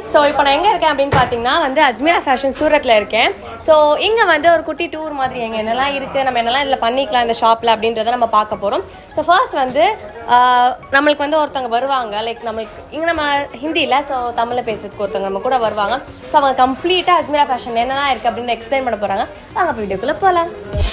So இப்போ நான் எங்கே இருக்கேன் அப்படின்னு பார்த்தீங்கன்னா வந்து அஜ்மீரா ஃபேஷன் சூரத்தில் இருக்கேன் ஸோ இங்கே வந்து ஒரு குட்டி டூர் மாதிரி எங்கே என்னெல்லாம் இருக்குது நம்ம என்னெல்லாம் இதில் பண்ணிக்கலாம் இந்த ஷாப்பில் அப்படின்றத நம்ம பார்க்க போகிறோம் ஸோ ஃபர்ஸ்ட் வந்து ஆஹ், நம்மளுக்கு வந்து ஒருத்தவங்க வருவாங்க லைக் நம்மளுக்கு இங்கே நம்ம ஹிந்தியில் ஸோ தமிழில் பேசுறதுக்கு ஒருத்தவங்க நம்ம கூட வருவாங்க ஸோ அவங்க கம்ப்ளீட்டாக அஜ்மீரா ஃபேஷன் என்னெல்லாம் இருக்குது அப்படின்னு எக்ஸ்பிளைன் பண்ண போகிறாங்க வாங்க வீடியோக்குள்ளே போகலாம்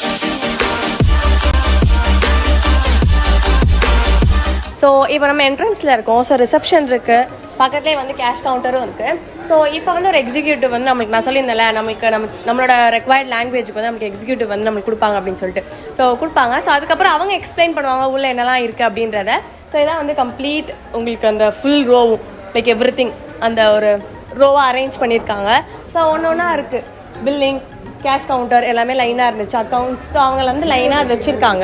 ஸோ இப்போ நம்ம என்ட்ரன்ஸில் இருக்கோம் ஸோ ரிசப்ஷன் இருக்குது பக்கத்துலேயே வந்து கேஷ் கவுண்டரும் இருக்குது ஸோ இப்போ வந்து ஒரு எக்ஸிக்யூட்டிவ் வந்து நம்மளுக்கு நான் சொல்லியிருந்தேன்ல நமக்கு நம்ம நம்மளோட ரெக்வயர்ட் லாங்குவேஜுக்கு வந்து நமக்கு எக்ஸிக்யூட்டிவ் வந்து நம்மளுக்கு கொடுப்பாங்க அப்படின்னு சொல்லிட்டு ஸோ கொடுப்பாங்க ஸோ அதுக்கப்புறம் அவங்க எக்ஸ்பிளைன் பண்ணுவாங்க உள்ள என்னெல்லாம் இருக்குது அப்படின்றத ஸோ இதான் வந்து கம்ப்ளீட் உங்களுக்கு அந்த ஃபுல் ரோவும் லைக் எவ்ரி அந்த ஒரு ரோவாக அரேஞ்ச் பண்ணியிருக்காங்க ஸோ ஒன்று ஒன்றா இருக்குது பில்லிங் கேஷ் கவுண்டர் எல்லாமே லைனாக இருந்துச்சு அக்கௌண்ட்ஸ் ஸோ அவங்க வந்து லைனாக அது வச்சுருக்காங்க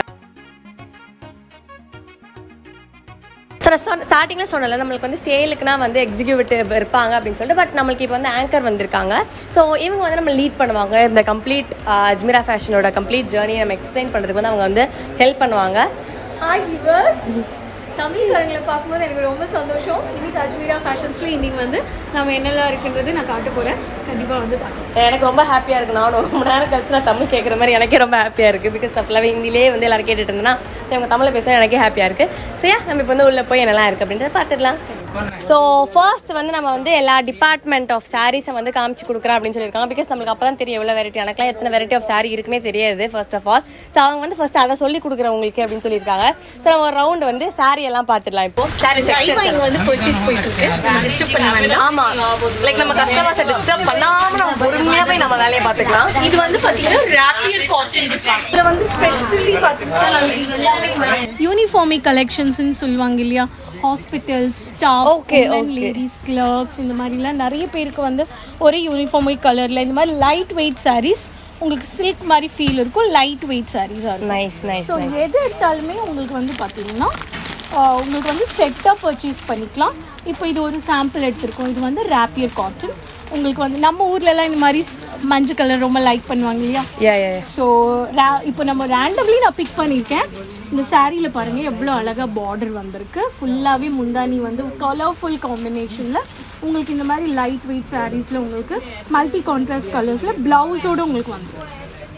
ஸோ நான் சொன்ன ஸ்டார்டிங்கில் சொன்னல நம்மளுக்கு வந்து சேலுக்குனா வந்து எக்ஸிக்யூட்டிவ் இருப்பாங்க அப்படின்னு சொல்லிட்டு பட் நம்மளுக்கு இப்போ வந்து ஆங்கர் வந்திருக்காங்க ஸோ இவங்க வந்து நம்ம லீட் பண்ணுவாங்க இந்த கம்ப்ளீட் அஜ்மீரா ஃபேஷனோட கம்ப்ளீட் ஜேர்னி நம்ம எக்ஸ்பிளைன் பண்ணுறதுக்கு வந்து அவங்க வந்து ஹெல்ப் பண்ணுவாங்க ஹாய் விவர்ஸ் தமிழ்காரங்களை பார்க்கும்போது எனக்கு ரொம்ப சந்தோஷம் இன்னைக்கு அஜ்மீரா ஃபேஷன்ஸ்ல இன்னைக்கு வந்து நம்ம என்னெல்லாம் இருக்குன்றது நான் காட்ட போறேன் கண்டிப்பா வந்து பார்க்கலாம் எனக்கு ரொம்ப ஹாப்பியாக இருக்கு நானும் ரொம்ப நேரம் கழிச்சு நான் தமிழ் கேட்குற மாதிரி எனக்கே ரொம்ப ஹாப்பியாக இருக்குது பிகாஸ் நான் ஃபுல்லாகவே ஹிந்திலே வந்து எல்லாரும் கேட்டுட்டு இருந்தேன்னா ஸோ இவங்க தமிழில் பேச எனக்கே ஹாப்பியாக இருக்குது ஸோ ஏன் நம்ம இப்போ வந்து உள்ளே போய் என்னெல்லாம் இருக்குது அப்படின்றத பார்த்துடலாம் ஸோ ஃபர்ஸ்ட் வந்து நம்ம வந்து எல்லா டிபார்ட்மெண்ட் ஆஃப் சாரீஸை வந்து காமிச்சு கொடுக்குறேன் அப்படின்னு சொல்லியிருக்காங்க பிகாஸ் நம்மளுக்கு அப்போ தான் தெரியும் எவ்வளோ வெரைட்டி எனக்குலாம் எத்தனை வெரைட்டி ஆஃப் சாரி இருக்குன்னே தெரியாது ஃபர்ஸ்ட் ஆஃப் ஆல் ஸோ அவங்க வந்து ஃபர்ஸ்ட் அதை சொல்லி கொடுக்குறேன் உங்களுக்கு அப்படின்னு சொல்லியிருக்காங்க ஸோ நம்ம ஒரு ரவுண்ட் வந்து சாரி எல்லாம் பார்த்துடலாம் இப்போ சாரி லைவா செக்ஷன் இங்க வந்து பர்ச்சேஸ் போயிட்டு இருக்கு டிஸ்டர்ப் பண்ண வேண்டாம் ஆமா லைக் நம்ம கஸ்டமர்ஸை டிஸ்டர்ப் பண்ணாம நம்ம பொறுமையா போய் நம்ம வேலையை பார்த்துக்கலாம் இது வந்து பாத்தீங்கன்னா ராப்பியர் காட்டன் இதுல வந்து ஸ்பெஷலி பாத்தீங்கன்னா யூனிஃபார்மி கலெக்ஷன்ஸ்னு சொல்லுவாங்க இல்லையா hospitals staff Okay, okay. Ladies clerks இந்த மாதிரிலாம் நிறைய பேருக்கு வந்து ஒரே யூனிஃபார்மி கலர்ல இந்த மாதிரி லைட் வெயிட் sarees உங்களுக்கு சில்க் மாதிரி ஃபீல் இருக்கும் லைட் வெயிட் சாரீஸாக இருக்கும் நைஸ் நைஸ் ஸோ எது எடுத்தாலுமே உங்களுக்கு வந்து பார்த்தீங்கன்னா ஆஹ், உங்களுக்கு வந்து செட்டாக பர்ச்சேஸ் பண்ணிக்கலாம் இப்போ இது ஒரு சாம்பிள் எடுத்திருக்கோம் இது வந்து ராப்பியர் காட்டன் உங்களுக்கு வந்து நம்ம ஊர்லலாம் இந்த மாதிரி ஸ்- மஞ்சள் கலர் ரொம்ப லைக் பண்ணுவாங்க இல்லையா யா யா ஸோ இப்போ நம்ம ரேண்டம்லி நான் பிக் பண்ணியிருக்கேன் இந்த சாரியில் பாருங்கள் எவ்வளோ அழகாக பார்டர் வந்திருக்கு ஃபுல்லாகவே முந்தானி வந்து கலர்ஃபுல் காம்பினேஷனில் உங்களுக்கு இந்த மாதிரி லைட் வெயிட் சாரீஸில் உங்களுக்கு மல்டி கான்ட்ராஸ்ட் கலர்ஸில் ப்ளவுஸோட உங்களுக்கு வந்துடும்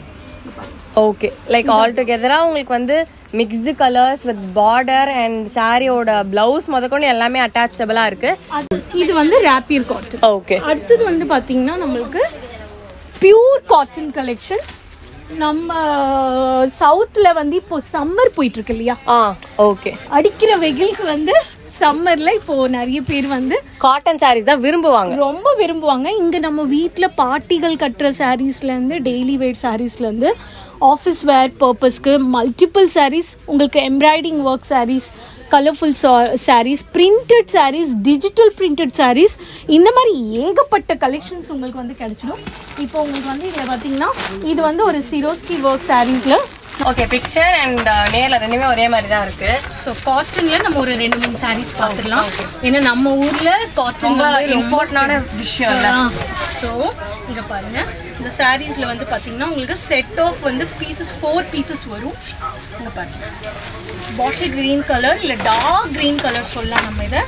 ஓகே லைக் ஆல் டுகெதராக உங்களுக்கு வந்து mixed colours with border and சாரியோட பிளவுஸ் முதற்கொண்டு எல்லாமே அட்டாச்சபிளாக இருக்கு அது இது வந்து ராப்பியர் காட்டன் ஓகே அடுத்தது வந்து பாத்தீங்கன்னா நம்மளுக்கு பியூர் காட்டன் கலெக்ஷன்ஸ் நம்ம சவுத்துல வந்து இப்போ சம்மர் போயிட்டு இருக்கு இல்லையா ஆ ஓகே அடிக்கிற வெயிலுக்கு வந்து சம்மர்ல இப்போ நிறைய பேர் வந்து காட்டன் சாரீஸ் தான் விரும்புவாங்க ரொம்ப விரும்புவாங்க இங்க நம்ம வீட்ல பாட்டிகள் கட்டுற சாரீஸ்ல இருந்து டெய்லி வேர் சாரீஸ்ல இருந்து ஆஃபீஸ் வேர் பர்பஸ்க்கு மல்டிபிள் சாரீஸ் உங்களுக்கு embroidering work sarees colourful sarees printed sarees digital printed sarees இந்த மாதிரி ஏகப்பட்ட கலெக்ஷன்ஸ் உங்களுக்கு வந்து கிடைச்சிடும் இப்போ உங்களுக்கு வந்து இதில் பார்த்தீங்கன்னா இது வந்து ஒரு சிரோஸ்கி ஒர்க் சாரீஸில் ஓகே பிக்சர் அண்ட் நேரில் ரெண்டுமே ஒரே மாதிரி தான் இருக்கு ஸோ காட்டனில் நம்ம ஒரு ரெண்டு மூணு சாரீஸ் பார்த்துடலாம் ஏன்னா நம்ம ஊரில் காட்டன் ரொம்ப இம்பார்ட்டண்டான விஷயம் இல்லை ஸோ இங்கே பாருங்க இந்த சாரீஸில் வந்து பார்த்தீங்கன்னா உங்களுக்கு செட் ஆஃப் வந்து பீசஸ் ஃபோர் பீசஸ் வரும் இங்கே பாருங்க பாட்டில் க்ரீன் கலர் இல்லை டார்க் க்ரீன் கலர் சொல்லலாம் நம்ம இதை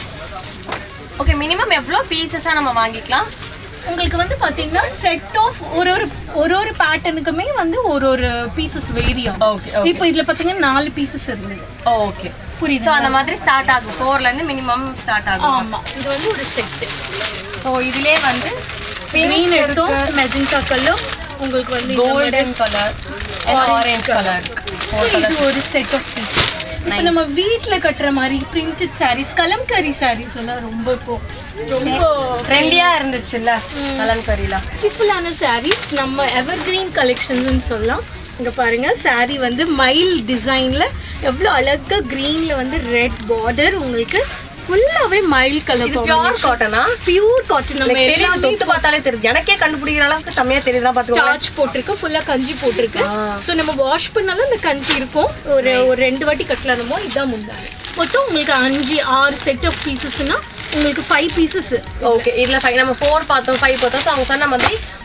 ஓகே மினிமம் எவ்வளோ பீசஸாக நம்ம வாங்கிக்கலாம் உங்களுக்கு வந்து பார்த்தீங்கன்னா செட் ஆஃப் ஒரு ஒரு ஒரு ஒரு பேட்டர்னுக்குமே வந்து ஒரு ஒரு பீசஸ் வேரி ஆகும் ஓகே ஓகே இப்போ இதில் பார்த்தீங்கன்னா நாலு பீசஸ் இருந்தது ஓகே புரியுது ஸோ அந்த மாதிரி ஸ்டார்ட் ஆகும் ஃபோர்லேருந்து மினிமம் ஸ்டார்ட் ஆகும் ஆமாம் இது வந்து ஒரு செட்டு ஸோ இதுலேயே வந்து க்ரீன் எடுத்தோம் மெஜந்தா கலர் உங்களுக்கு வந்து இந்த மாதிரி golden colour orange colour So, இது ஒரு செட் ஆஃப் பீஸ் இப்போ நம்ம வீட்ல கட்டுற மாதிரி பிரிண்டட் சாரீஸ் கலம்கரி சாரீஸ் எல்லாம் ரொம்ப இப்போ ரொம்ப ட்ரெண்டியாக இருந்துச்சுல்ல கலம்கரியில் பியூட்டிஃபுல்லான சாரீஸ் நம்ம எவர் கிரீன் கலெக்ஷன்ஸ்னு சொல்லலாம் இங்க பாருங்க saree வந்து மைல் டிசைன்ல எவ்வளோ அழகா கிரீன்ல வந்து ரெட் பார்டர் உங்களுக்கு ஃபுல்லாவே மைல் கலர் பியூர் காட்டனா பியூர் காட்டன் நம்ம தெரியும் எல்லாமே தொட்டு பார்த்தாலே தெரியுது எனக்கே கண்டுபிடிக்கிற அளவுக்கு செம்மையா தெரியுதா பார்த்துக்கோங்க ஸ்டார்ச் போட்டிருக்கு ஃபுல்லா கஞ்சி போட்டிருக்கு ஸோ நம்ம வாஷ் பண்ணாலும் இந்த கஞ்சி இருக்கும் ஒரு ஒரு ரெண்டு வாட்டி கட்டலாமோ இதுதான் முந்தானி மொத்தம் உங்களுக்கு அஞ்சு ஆறு செட் ஆஃப் பீசஸ்னா உங்களுக்கு ஃபைவ் பீசஸ் ஓகே இதுல ஃபைவ் நம்ம ஃபோர் பார்த்தோம் ஃபைவ் பார்த்தோம் ஸோ அவங்க சொன்ன மாதிரி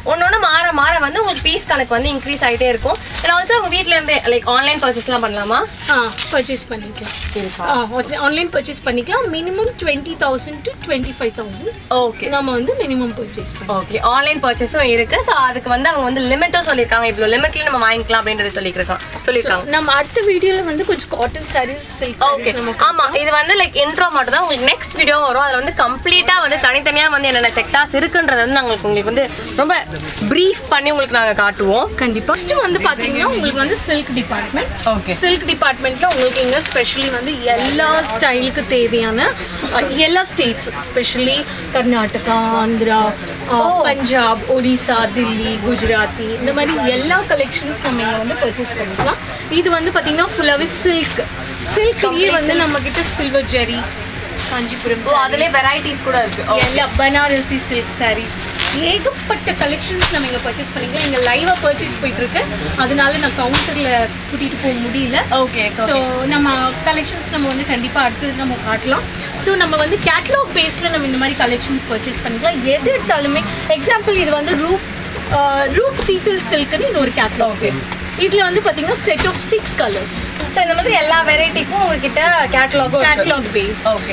ஒன்னொன்னு மாற மாற வந்து உங்களுக்கு பீஸ் கணக்கு வந்து இன்க்ரீஸ் ஆயிட்டே இருக்கும் அண்ட் ஆல்சோ உங்க வீட்ல இருந்தே லைக் ஆன்லைன் பர்ச்சேஸ்லாம் பண்ணலாமா ஆ பர்ச்சேஸ் பண்ணிக்கலாம் ஆ ஆன்லைன் பர்ச்சேஸ் பண்ணிக்கலாம் minimum twenty thousand to twenty five thousand okay நம்ம வந்து மினிமம் பர்ச்சேஸ் பண்ணலாம் ஓகே ஆன்லைன் பர்ச்சேஸும் இருக்கு ஸோ அதுக்கு வந்து அவங்க வந்து லிமிட்டும் சொல்லியிருக்காங்க இவ்வளோ லிமிட்ல நம்ம வாங்கிக்கலாம் அப்படின்றது சொல்லியிருக்காங்க சொல்லியிருக்காங்க நம்ம அடுத்த வீடியோல வந்து கொஞ்சம் cotton sarees silk okay sarees நம்ம ஆமா இது வந்து லைக் இன்ட்ரோ மட்டும் தான் உங்களுக்கு நெக்ஸ்ட் வீடியோ வரும் அதுல வந்து கம்ப்ளீட்டா வந்து தனித்தனியா வந்து என்னென்ன செக்டார்ஸ் இருக்குன்றது வந்து நாங்களுக்கு உங்களுக்கு வந்து ரொம்ப ப்ரீஃப் பண்ணி உங்களுக்கு நாங்க காட்டுவோம் கண்டிப்பா ஃபர்ஸ்ட் வந்து பாத்தீங்கன்னா உங்களுக்கு வந்து சில்க் டிபார்ட்மெண்ட் Okay. சில்க் டிபார்ட்மெண்ட்ல உங்களுக்கு இங்க ஸ்பெஷலி வந்து எல்லா ஸ்டைலுக்கு தேவையான அஹ், எல்லா ஸ்டேட்ஸ் ஸ்பெஷலி கர்நாடகா ஆந்திரா அஹ், பஞ்சாப் ஒடிசா தில்லி குஜராத்தி இந்த மாதிரி எல்லா கலெக்ஷன்ஸ் நம்ம இங்க வந்து பர்ச்சேஸ் பண்ணிக்கலாம் இது வந்து பாத்தீங்கன்னா ஃபுல்லாவே சில்க் சில்க்லயே வந்து நம்ம கிட்ட சில்வர் ஜெரி காஞ்சிபுரம் ஸோ அதுலயே வெரைட்டிஸ் கூட இருக்கு எல்லா பனாரசி சில்க் சாரீஸ் ஏகப்பட்ட கலெக்ஷன்ஸ் நம்ம இங்கே பர்ச்சேஸ் பண்ணிக்கலாம் இங்கே லைவாக பர்ச்சேஸ் போயிட்டு இருக்கு அதனால நான் கவுண்டரில் கூட்டிகிட்டு போக முடியல ஓகே ஸோ நம்ம கலெக்ஷன்ஸ் நம்ம வந்து கண்டிப்பாக அடுத்தது நம்ம காட்டலாம் ஸோ நம்ம வந்து கேட்லாக் பேஸில் நம்ம இந்த மாதிரி கலெக்ஷன்ஸ் பர்ச்சேஸ் பண்ணிக்கலாம் எது எடுத்தாலுமே எக்ஸாம்பிள் இது வந்து ரூப் ஆஹ், ரூப் சீத்தல் சில்க்னு இது ஒரு கேட்லாக் இதில் வந்து பார்த்தீங்கன்னா set of six colours so இந்த மாதிரி எல்லா வெரைட்டிக்கும் உங்ககிட்ட கேட்டலாகும் கேட்லாக் பேஸ் ஓகே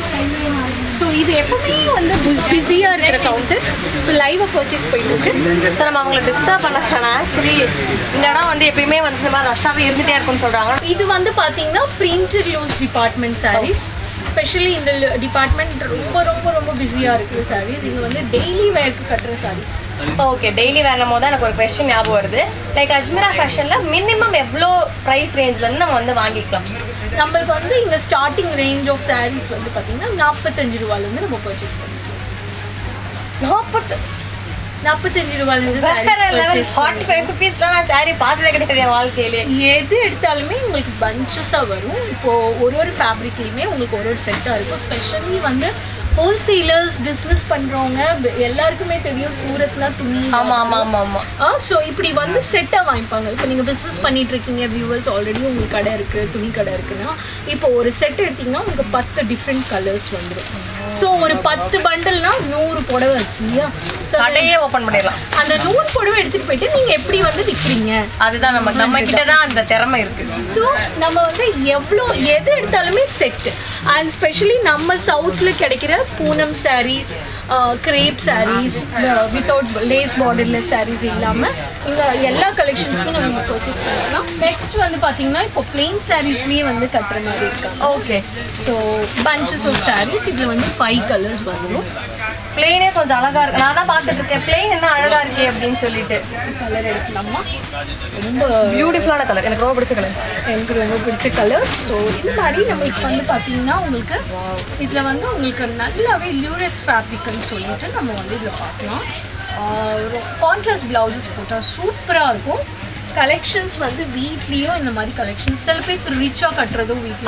ஸோ இது எப்பவுமே வந்து பிஸியாக இருக்கிற கவுண்டர் ஸோ லைவாக பர்ச்சேஸ் போயிட்டு இருக்கு சார் நம்ம அவங்களை டிஸ்டர்ப் பண்ண வேணாம் ஆக்சுவலி இந்த இடம் வந்து எப்பயுமே வந்து இந்த மாதிரி ரஷ்ஷாகவே இருந்துட்டே இருக்கும்னு சொல்றாங்க இது வந்து பாத்தீங்கன்னா printed loose department sarees specially இந்த டிபார்ட்மெண்ட் ரொம்ப ரொம்ப ரொம்ப பிஸியா இருக்கிற சாரீஸ் இது வந்து டெய்லி வேர்க்கு கட்டுற சாரீஸ் ஓகே டெய்லி வேணும் போது எனக்கு ஒரு கொஸ்டின் ஞாபகம் வருது லைக் அஜ்மீரா ஃபேஷன்ல மினிமம் எவ்வளோ ப்ரைஸ் ரேஞ்ச் வந்து நம்ம வந்து வாங்கிக்கலாம் நம்மளுக்கு வந்து இந்த ஸ்டார்டிங் ரேஞ்ச் ஆஃப் சாரீஸ் வந்து பாத்தீங்கன்னா நாற்பத்தஞ்சு ரூபாயிலேருந்து நம்ம பர்ச்சேஸ் பண்ணிக்கலாம் நாற்பத்து நாற்பத்தஞ்சு ரூபாயிலேருந்து வேற லெவல் சாரீஸ் ஃபார்ட்டி ஃபைவ் ருபீஸ்லாம் நான் சாரி பார்த்ததே கிடையாது என் வாழ்க்கையிலே எது எடுத்தாலுமே உங்களுக்கு பஞ்சஸாக வரும் இப்போ ஒரு ஒரு ஃபேப்ரிக்லேயுமே உங்களுக்கு ஒரு ஒரு செட்டாக இருக்கும் ஸ்பெஷலி வந்து ஹோல்சேலர்ஸ் பிஸ்னஸ் பண்ணுறவங்க எல்லாருக்குமே தெரியும் சூரத்னா துணி ஆமா ஆமா ஆமா ஆமா ஆ ஸோ இப்படி வந்து செட்டாக வாங்கிப்பாங்க இப்போ நீங்கள் பிஸ்னஸ் பண்ணிட்டு இருக்கீங்க வியூவர்ஸ் ஆல்ரெடி உங்களுக்கு கடை இருக்குது துணி கடை இருக்குன்னா இப்போ ஒரு செட் எடுத்தீங்கன்னா உங்களுக்கு பத்து டிஃப்ரெண்ட் கலர்ஸ் வந்துடும் ஸோ ஒரு பத்து பண்டல்னா நூறு புடவை வச்சு இல்லையா ஸோ கடையே ஓபன் பண்ணிடலாம் அந்த நூறு புடவை எடுத்துகிட்டு போயிட்டு நீங்கள் எப்படி வந்து விற்கிறீங்க அதுதான் நம்ம நம்ம கிட்ட தான் அந்த திறமை இருக்கு ஸோ நம்ம வந்து எவ்வளோ எது எடுத்தாலுமே செட்டு அண்ட் ஸ்பெஷலி நம்ம சவுத்தில் கிடைக்கிற Poonam sarees crepe sarees without lace borderless sarees இல்லாமல் இங்கே எல்லா கலெக்ஷன்ஸும் நம்ம பர்ச்சேஸ் பண்ணிக்கலாம் நெக்ஸ்ட் வந்து பார்த்தீங்கன்னா இப்போ பிளெயின் சாரீஸ்லேயே வந்து கட்டுற மாதிரி இருக்காங்க okay so bunches of sarees இதில் வந்து ஃபைவ் கலர்ஸ் வந்துடும் பிளேனே கொஞ்சம் அழகா இருக்கு நான் தான் பார்த்துட்டு இருக்கேன் பிளேன் என்ன அழகா இருக்கே அப்படின்னு சொல்லிட்டு கலர் எடுக்கலாமா ரொம்ப பியூட்டிஃபுல்லான கலர் எனக்கு ரொம்ப பிடிச்ச கலர் எனக்கு ரொம்ப பிடிச்ச கலர் ஸோ இந்த மாதிரி நம்மளுக்கு வந்து பார்த்தீங்கன்னா உங்களுக்கு இதில் வந்து உங்களுக்கு நல்லாவே லியூரெக்ஸ் ஃபேப்ரிக்னு சொல்லிட்டு நம்ம வந்து இதில் பார்க்கலாம் கான்ட்ராஸ்ட் ப்ளவுசஸ் போட்டால் சூப்பராக இருக்கும் கலெக்ஷன்ஸ் வந்து வீட்லேயும் இந்த மாதிரி கலெக்ஷன்ஸ் சில பேர் ரிச்சாக கட்டுறதும் வீட்டில்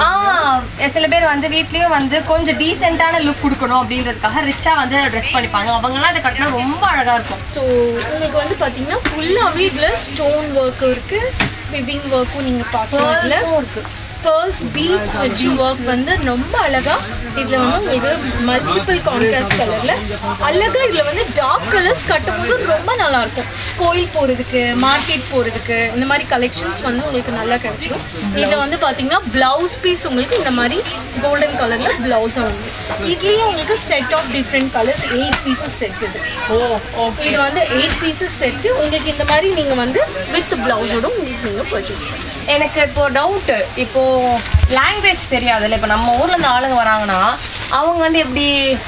ஆ சில பேர் வந்து வீட்லயும் வந்து கொஞ்சம் டீசென்ட்டான லுக் கொடுக்கணும் அப்படின்றதுக்காக ரிச்சா வந்து ட்ரெஸ் பண்ணிப்பாங்க அவங்கலாம் அதை கட்டினா ரொம்ப அழகா இருக்கும் ஸோ உங்களுக்கு வந்து பார்த்தீங்கன்னா ஃபுல்லாகவே இதில் ஸ்டோன் ஒர்க்கும் இருக்குது விவிங் ஒர்க்கும் நீங்கள் பார்க்கலாம் இதில் இருக்கு பேர்ல்ஸ் பீட்ஸ் வச்சு ஒர்க் வந்து ரொம்ப அழகா இதுல வந்து உங்களுக்கு மல்டிபிள் கான்ட்ராஸ்ட் கலர்ல அழகா இதுல வந்து டார்க் கலர்ஸ் கட்டும்போது ரொம்ப நல்லா இருக்கும் கோயில் போறதுக்கு மார்க்கெட் போறதுக்கு இந்த மாதிரி கலெக்ஷன்ஸ் வந்து உங்களுக்கு நல்லா கிடைச்சிடும் இதுல வந்து பாத்தீங்கன்னா பிளவுஸ் பீஸ் உங்களுக்கு இந்த மாதிரி கோல்டன் கலர்ல பிளவுஸா வந்து இதுலயும் உங்களுக்கு set of different colours eight pieces set இது ஓ இது வந்து எயிட் பீசஸ் செட்டு உங்களுக்கு இந்த மாதிரி நீங்க வந்து வித் பிளவுஸோட உங்களுக்கு நீங்க பர்ச்சேஸ் பண்ணலாம் எனக்கு இப்போ டவுட் இப்போ லாங்குவேஜ் தெரியாதுல்ல இப்போ நம்ம ஊர்ல இருந்து ஆளுங்க வராங்கன்னா அவங்க வந்து எப்படி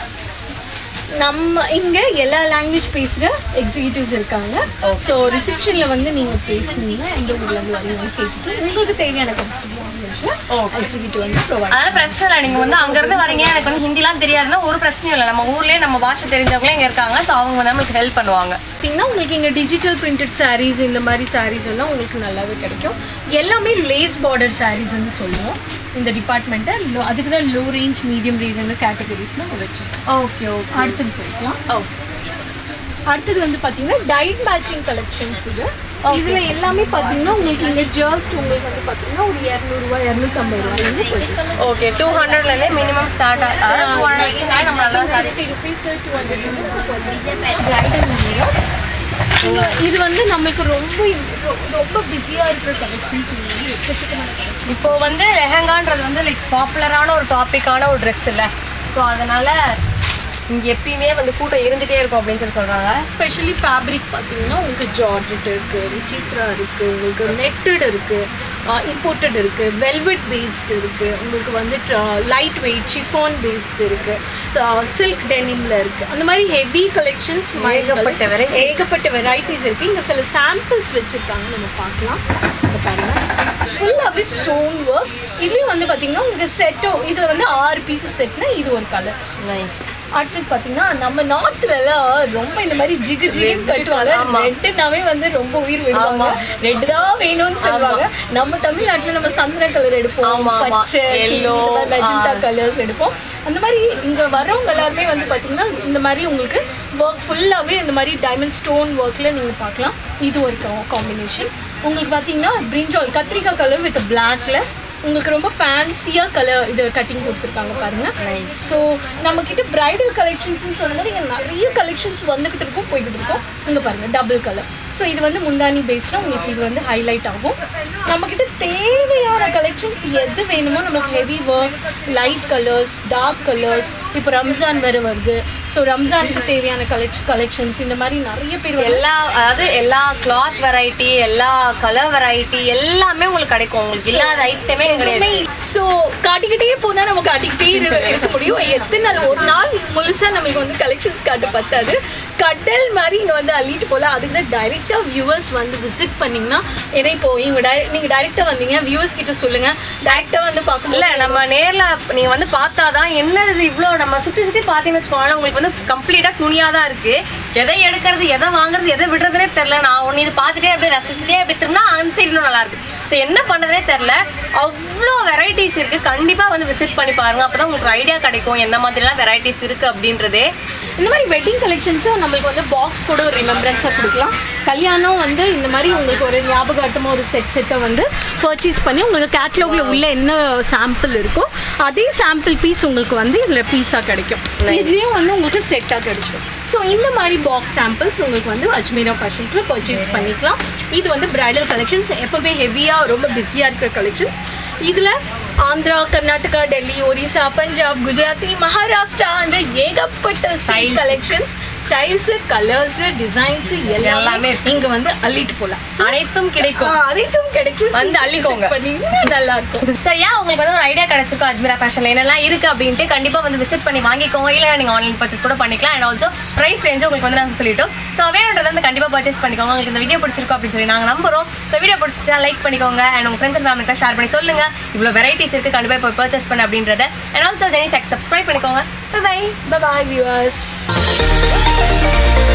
நம்ம இங்க எல்லா லாங்குவேஜ் பேசுற எக்ஸிகியூட்டிவ்ஸ் இருக்காங்க ஸோ ரிசப்ஷன்ல வந்து நீங்க பேசுனீங்க எந்த ஊர்ல இருந்து வரீங்கன்னு கேட்டுட்டு உங்களுக்கு தேவையான Okay. எக்ஸிகியூட்டிவ் வந்து ப்ரொவைட் அதனால பிரச்சனை இல்லை நீங்க வந்து அங்க இருந்து வரீங்க எனக்கு வந்து ஹிந்திலாம் தெரியாதுன்னா ஒரு பிரச்சனையும் இல்லை நம்ம ஊர்லயே நம்ம பாஷை தெரிஞ்சவங்களே இங்க இருக்காங்க ஸோ அவங்க வந்து நம்மளுக்கு ஹெல்ப் பண்ணுவாங்க பார்த்தீங்கன்னா உங்களுக்கு இங்கே டிஜிட்டல் பிரிண்டட் சாரீஸ் இந்த மாதிரி சாரீஸ் எல்லாம் உங்களுக்கு நல்லாவே கிடைக்கும் எல்லாமே லேஸ் பார்டர் சாரீஸ்ன்னு சொல்லுவோம் இந்த டிபார்ட்மெண்ட்டை லோ அதுக்கு தான் லோ ரேஞ்ச் மீடியம் ரேஞ்ச்னு கேட்டகரிஸ் நம்ம வச்சுருக்கோம் ஓகே ஓகே அடுத்தது போய்க்கலாம் ஓ அடுத்தது வந்து பார்த்தீங்கன்னா டைட் மேட்சிங் கலெக்ஷன்ஸ் இது இதில் எல்லாமே பார்த்தீங்கன்னா உங்களுக்கு இங்கே ஜஸ்ட் உங்களுக்கு வந்து பார்த்தீங்கன்னா ஒரு இரநூறுவா இரநூத்தம்பது ரூபாயிலேருந்து போயிட்டு ஓகே டூ ஹண்ட்ரட்லேருந்தே மினிமம் ஸ்டார்ட் ஆகும் டூ ஹண்ட்ரட் வச்சுனாலே நம்ம நல்லா sari fifty rupees two hundred bridal mirrors இது வந்து நமக்கு ரொம்ப ரொ- ரொம்ப பிஸியாக இருக்கிற கலெக்ஷன்ஸ் எக்கச்சக்கமான collections. இப்போ வந்து லெஹங்கான்றது வந்து லைக் பாப்புலரான ஒரு டாப்பிக்கான ஒரு ட்ரெஸ் இல்லை ஸோ அதனால இங்கே எப்பயுமே வந்து கூட்டம் இருந்துகிட்டே இருக்கும் அப்படின்னு சொல்லி சொல்கிறாங்க ஸ்பெஷலி ஃபேப்ரிக் பார்த்தீங்கன்னா உங்களுக்கு ஜார்ஜெட் இருக்குது விசித்ரா இருக்குது உங்களுக்கு நெட்டட் இருக்குது இம்போர்ட்டட் இருக்குது வெல்வெட் பேஸ்ட் இருக்குது உங்களுக்கு வந்து லைட் வெயிட் ஷிஃபான் பேஸ்ட் இருக்குது சில்க் டெனிமில் இருக்குது அந்த மாதிரி ஹெவி கலெக்ஷன்ஸ் ஏகப்பட்ட variety. ஏகப்பட்ட வெரைட்டிஸ் இருக்குது இங்கே சில சாம்பிள்ஸ் வச்சுருக்காங்க நம்ம பார்க்கலாம் இங்க பாருங்க ஃபுல்லாகவே ஸ்டோன் ஒர்க் இதுலேயும் வந்து பார்த்தீங்கன்னா உங்களுக்கு செட்டோ இதில் வந்து ஆறு பீசஸ் செட்னா இது ஒரு கலர் நைஸ் அடுத்தது பார்த்தீங்கன்னா நம்ம நார்த்லலாம் ரொம்ப இந்த மாதிரி ஜிகு ஜிகுன்னு கட்டுவாங்க ஆமா. ரெட்டுனாவே வந்து ரொம்ப உயிர் விடுவாங்க ரெட்டு தான் வேணும்னு சொல்லுவாங்க நம்ம தமிழ்நாட்டுல நம்ம சந்தன கலர் எடுப்போம் ஆமா, ஆமா. பச்சை Yellow, மெஜந்தா ஆ. கலர்ஸ் எடுப்போம் அந்த மாதிரி இங்க வரவங்க எல்லாருமே வந்து பாத்தீங்கன்னா இந்த மாதிரி உங்களுக்கு ஒர்க் ஃபுல்லாவே இந்த மாதிரி டைமண்ட் ஸ்டோன் ஒர்க்ல நீங்க பார்க்கலாம் இது ஒரு காம்பினேஷன் உங்களுக்கு பாத்தீங்கன்னா பிரிஞ்சால் கத்திரிக்காய் கலர் வித் பிளாக்ல உங்களுக்கு ரொம்ப ஃபேன்சியாக கலர் இது கட்டிங் கொடுத்துருக்காங்க பாருங்க ஸோ நம்ம கிட்ட பிரைடல் கலெக்ஷன்ஸ்னு சொல்லும்போது இங்கே நிறைய கலெக்ஷன்ஸ் வந்துகிட்டு இருக்கும் போய்கிட்டு இருக்கும் இங்கே பாருங்க டபுள் கலர் ஸோ இது வந்து முந்தானி பேஸில் உங்களுக்கு இது வந்து ஹைலைட் ஆகும் நம்ம கிட்ட தேவையான கலெக்ஷன்ஸ் எது வேணுமோ நமக்கு heavy work light colours dark colours இப்போ ரம்ஜான் வேறு வருது ஸோ ரம்ஜானுக்கு தேவையான கலெக்ஷ் கலெக்ஷன்ஸ் இந்த மாதிரி நிறைய பேர் வந்து எல்லா அதாவது எல்லா கிளாத் வெரைட்டி எல்லா கலர் வெரைட்டி எல்லாமே உங்களுக்கு கிடைக்கும் உங்களுக்கு இல்லாத ஐட்டமே கிடையாது ஸோ காட்டிக்கிட்டே போனா நம்ம காட்டிக்கிட்டே இரு- இருக்க முடியும் எத்தனை நாள் ஒரு நாள் முழுசா நமக்கு வந்து கலெக்ஷன்ஸ் காட்ட பத்தாது கடல் மாதிரி இங்க வந்து அள்ளிட்டு போல அதுக்கு தான் டைரக்டா வியூவர்ஸ் வந்து விசிட் பண்ணீங்கன்னா ஏன்னா இப்போ இவங்க டை நீங்க டைரக்டா வந்தீங்க வியூவர்ஸ் கிட்ட சொல்லுங்க டைரக்டா வந்து பார்க்கும்போது இல்ல நம்ம நேர்ல நீங்க வந்து பார்த்தாதான் என்னது இது இவ்வளோ நம்ம சுத்தி சுத்தி பார்த்தீங்கன்னு வச்சுக்கோங்களேன் உங்களுக்கு வந்து கம்ப்ளீட்டா துணியா தான் இருக்கு எதை எடுக்கிறது எதை வாங்குறது எதை விடுறதுனே தெரியல நான் ஒன்று இது பார்த்துட்டே அப்படியே ரசிச்சுட்டே அப்படி திரும்பினா அந்த சைடு இன்னும் நல்லா இருக்கு ஸோ என்ன பண்ணுறதே தெரில அவ்வளோ வெரைட்டிஸ் இருக்கு கண்டிப்பா வந்து விசிட் பண்ணி பாருங்க அப்பதான் உங்களுக்கு ஐடியா கிடைக்கும் எந்த மாதிரிலாம் வெரைட்டிஸ் இருக்கு அப்படின்றதே இந்த மாதிரி வெட்டிங் கலெக்ஷன்ஸும் நம்மளுக்கு வந்து பாக்ஸ் கூட ஒரு ரிமெம்பரன்ஸாக கொடுக்கலாம் கல்யாணம் வந்து இந்த மாதிரி உங்களுக்கு ஒரு ஞாபகார்த்தமாக ஒரு செட் செட்டை வந்து பர்ச்சேஸ் பண்ணி உங்களுக்கு கேட்லாகில் உள்ள என்ன சாம்பிள் இருக்கோ அதே சாம்பிள் பீஸ் உங்களுக்கு வந்து இதில் பீஸாக கிடைக்கும் இதுலேயும் வந்து உங்களுக்கு செட்டாக கிடைச்சிடும் ஸோ இந்த மாதிரி பாக்ஸ் சாம்பிள்ஸ் உங்களுக்கு வந்து அஜ்மீரா ஃபேஷன்ஸில் பர்ச்சேஸ் பண்ணிக்கலாம் இது வந்து பிரைடல் கலெக்ஷன்ஸ் எப்பவுமே ஹெவியாக ரொம்ப பிஸியாக இருக்கிற கலெக்ஷன்ஸ் இதில் ஆந்திரா கர்நாடகா டெல்லி ஒரிசா பஞ்சாப் குஜராத்தி மகாராஷ்டிரா என்ற ஏகப்பட்ட style collections styles colours designs எல்லாமே எல்லாமே இங்க வந்து அள்ளிட்டு போலாம் அனைத்தும் கிடைக்கும் அனைத்தும் கிடைக்கும் வந்து அள்ளிக்கோங்க. Visit பண்ணீங்கன்னா நல்லா இருக்கும் சரியா உங்களுக்கு வந்து ஒரு ஐடியா கிடைச்சிருக்கும் அஜ்மீரா ஃபேஷன்ல என்னெல்லாம் இருக்கு அப்படின்ட்டு கண்டிப்பா வந்து விசிட் பண்ணி வாங்கிக்கோங்க இல்லை நீங்க ஆன்லைன் பர்ச்சேஸ் கூட பண்ணிக்கலாம் அண்ட் ஆல்சோ பிரைஸ் ரேஞ்சும் உங்களுக்கு வந்து நாங்கள் சொல்லிட்டோம் ஸோ வேணுன்றதை வந்து கண்டிப்பா பர்ச்சேஸ் பண்ணிக்கோங்க உங்களுக்கு இந்த வீடியோ பிடிச்சிருக்கும் அப்படின்னு சொல்லி நாங்கள் நம்புறோம் ஸோ வீடியோ பிடிச்சிச்சா லைக் பண்ணிக்கோங்க அண்ட் உங்க ஃப்ரெண்ட்ஸ் அண்ட் ஃபேமிலிக்கு ஷேர் பண்ணி சொல்லுங்க இவ்வளோ வெரைட்டிஸ் இருக்கு கண்டிப்பா போய் பர்ச்சேஸ் பண்ண அப்படின்றத அண்ட் ஆல்சோ ஜெனி சப்ஸ்கிரைப் பண்ணிக்கோங்க பை பை பாய் வியூவர்ஸ்